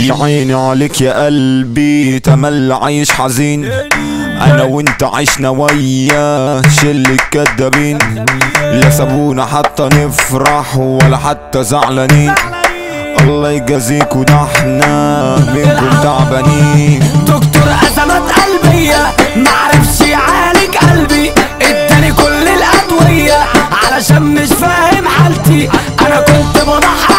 يا عيني عليك يا قلبي تمل عايش حزين انا وانت عشنا ويا شل الكدابين لا سابونا حتى نفرح ولا حتى زعلانين الله يجازيكوا ده احنا منكم تعبانين دكتور ازمات قلبيه معرفش يعالج قلبي اداني كل الادويه علشان مش فاهم حالتي انا كنت بضحي